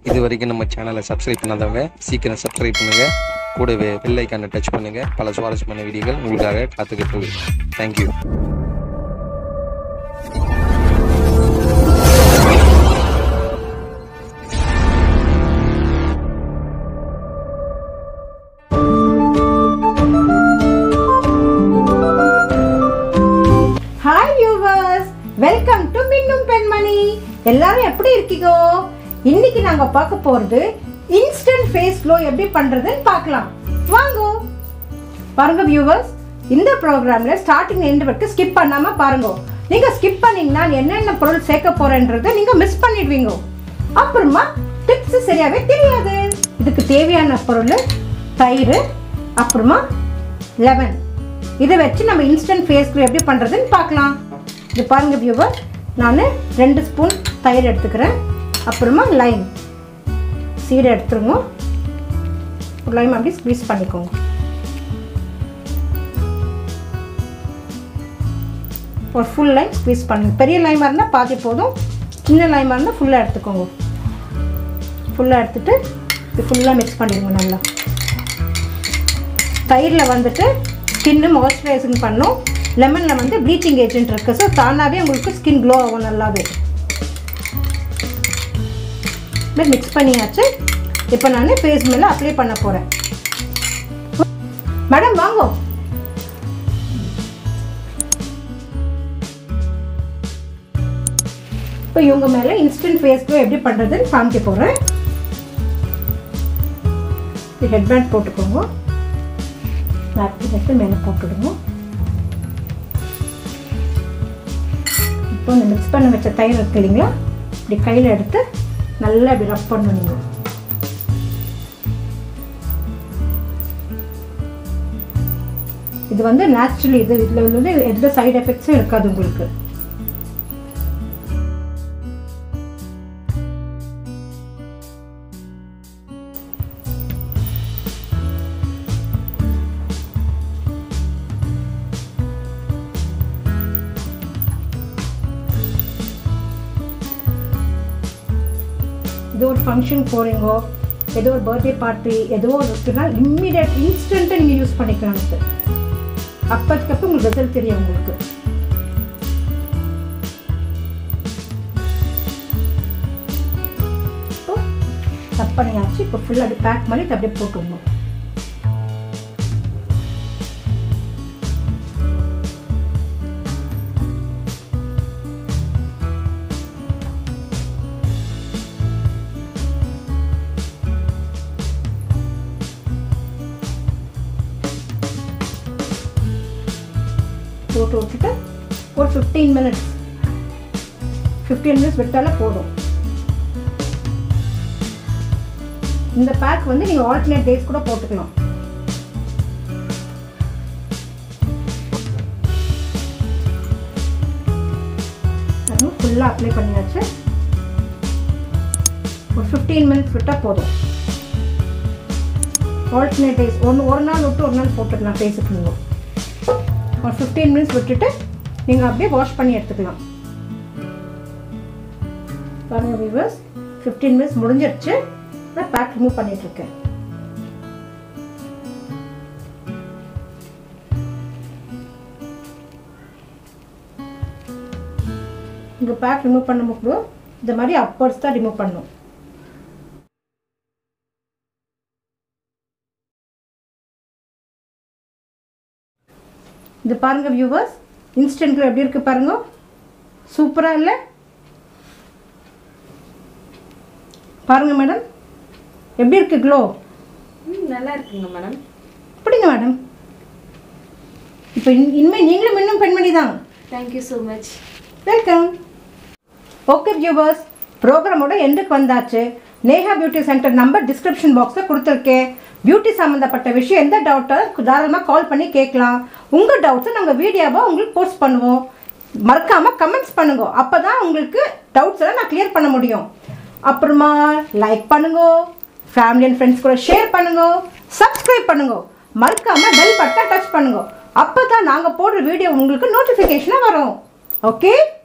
இது வரைக்கும் நம்ம சேனலை சப்ஸ்கிரைப் பண்ணாதவங்க சீக்கிரம் சப்ஸ்கிரைப் பண்ணுங்க கூடவே பெல் ஐக்கானை டச் பண்ணுங்க பல சுவாரஸ்யமான வீடியோகள் உங்களுக்காக காத்துக்கிட்டு இருக்கு thank you hi viewers welcome to மின்னும் பெண்மணி எல்லாரும் எப்படி இருக்கீங்க இன்னைக்கு நாங்க பார்க்க போறது இன்ஸ்டன்ட் ஃபேஸ் க்ளோ எப்படி பண்றதுன்னு பார்க்கலாம் வாங்க பாருங்க வியூவர்ஸ் இந்த ப்ரோக்ராம்ல ஸ்டார்டிங் எண்ட் வரைக்கும் ஸ்கிப் பண்ணாம பாருங்க நீங்க ஸ்கிப் பண்ணீங்கன்னா என்னென்ன பொருள் சேர்க்க போறேன்றதை நீங்க மிஸ் பண்ணிடுவீங்க அப்புறமா டிப்ஸ் சரியாவே தெரியாது இதுக்கு தேவையான பொருள் தயிர் அப்புறமா லெமன் இதை வச்சு நம்ம இன்ஸ்டன்ட் ஃபேஸ் க்ரீம் எப்படி பண்ணுறதுன்னு பார்க்கலாம் இது பாருங்க வியூவர் நான் ரெண்டு ஸ்பூன் தயிர் எடுத்துக்கிறேன் அப்புறமா லைம் சீடை எடுத்துருங்க லைம் அப்படி ஸ்க்வீஸ் பண்ணிக்கோங்க ஒரு ஃபுல் லைம் ஸ்க்வீஸ் பண்ணுங்க பெரிய லைமாக இருந்தால் பாதி போதும் சின்ன லைமாக இருந்தால் ஃபுல்லாக எடுத்துக்கோங்க ஃபுல்லாக எடுத்துட்டு இது ஃபுல்லாக மிக்ஸ் பண்ணிடுங்க நல்லா தயிரில் வந்துட்டு ஸ்கின்னு மாய்ஸ்சரைசிங் பண்ணும் லெமனில் வந்து ப்ளீச்சிங் ஏஜென்ட் இருக்குது ஸோ தானாகவே உங்களுக்கு ஸ்கின் க்ளோ ஆகும் நல்லாவே இது மிக்ஸ் பண்ணியாச்சு இப்போ நான் ஃபேஸ் மேலே அப்ளை பண்ண போகிறேன் மேடம் வாங்க இப்போ இவங்க மேலே இன்ஸ்டன்ட் ஃபேஸ் க்ளோ எப்படி பண்ணுறதுன்னு காமிக்க போகிறேன் ஹெட்பேண்ட் போட்டுக்கோங்க நாப்கின் எடுத்து மேலே போட்டுடுங்க இப்போ இந்த மிக்ஸ் பண்ண வச்ச தயிர் இருக்கு இல்லைங்களா இப்படி கையில் எடுத்து நல்லா இப்படி ரப் பண்ணணும் இது வந்து நேச்சுரலி இது இதில் வந்து எந்த சைடு எஃபெக்ட்ஸும் இருக்காது உங்களுக்கு ஏதோ ஒரு ஃபங்க்ஷன் போகிறீங்கோ ஏதோ ஒரு பர்த்டே பார்ட்டி ஏதோ ஒரு இருக்குன்னா இம்மிடியட் இன்ஸ்டண்ட்டாக நீங்கள் யூஸ் பண்ணிக்கலாம் இது அப்போதுக்கப்போ உங்களுக்கு ரிசல்ட் தெரியும் உங்களுக்கு இப்போ கட் பண்ணியாச்சு இப்போ ஃபுல்லாக அப்படி பேக் பண்ணி இதை அப்படியே போட்டுடணும் போட்டு விட்டுட்டு ஒரு ஃபிஃப்டீன் மினிட்ஸ் ஃபிஃப்டீன் மினிட்ஸ் விட்டாலே போதும் இந்த பேக் வந்து நீங்கள் ஆல்டர்னேட் டேஸ் கூட போட்டுக்கலாம் அதுவும் ஃபுல்லாக அப்ளை பண்ணியாச்சு ஒரு ஃபிஃப்டீன் மினிட்ஸ் விட்டால் போதும் ஆல்டர்னேட் டேஸ் ஒன்று ஒரு நாள் விட்டு ஒரு நாள் போட்டுக்கலாம் ஃபேஸுக்கு நீங்கள் ஒரு ஃபிஃப்டீன் மினிட்ஸ் விட்டுட்டு நீங்கள் அப்படியே வாஷ் பண்ணி எடுத்துக்கலாம் பாருங்கள் வியூவர்ஸ் ஃபிஃப்டீன் மினிட்ஸ் முடிஞ்சிருச்சு நான் பேக் ரிமூவ் பண்ணிகிட்ருக்கேன் இங்கே பேக் ரிமூவ் பண்ணும்போது இந்த மாதிரி அப்பர்ஸ் தான் ரிமூவ் பண்ணணும் இது பாருங்க வியூவர்ஸ் இன்ஸ்டன்ட் க்ளோ எப்படி இருக்கு பாருங்க சூப்பராக இல்லை பாருங்க மேடம் எப்படி இருக்கு க்ளோ ம் நல்லா இருக்குங்க மேடம் அப்படிங்க மேடம் இப்போ இன் இனிமேல் நீங்களும் இன்னும் பெண்மணி தான் thank you so much welcome okay viewers ப்ரோக்ராமோட எண்டுக்கு வந்தாச்சு Neha beauty centre number description பாக்ஸில் கொடுத்துருக்கேன் பியூட்டி சம்மந்தப்பட்ட விஷயம் எந்த டவுட்டாக தாராளமாக கால் பண்ணி கேட்கலாம் உங்கள் டவுட்ஸை நாங்கள் வீடியோவாக உங்களுக்கு போஸ்ட் பண்ணுவோம் மறக்காமல் கமெண்ட்ஸ் பண்ணுங்க அப்போ தான் உங்களுக்கு டவுட்ஸ் எல்லாம் நான் கிளியர் பண்ண முடியும் அப்புறமா லைக் பண்ணுங்க ஃபேமிலி அண்ட் ஃப்ரெண்ட்ஸ் கூட ஷேர் பண்ணுங்க சப்ஸ்கிரைப் பண்ணுங்க மறக்காமல் பெல் பட்டனை டச் பண்ணுங்க அப்போ தான் நாங்கள் போடுற வீடியோ உங்களுக்கு நோட்டிஃபிகேஷனாக வரும் ஓகே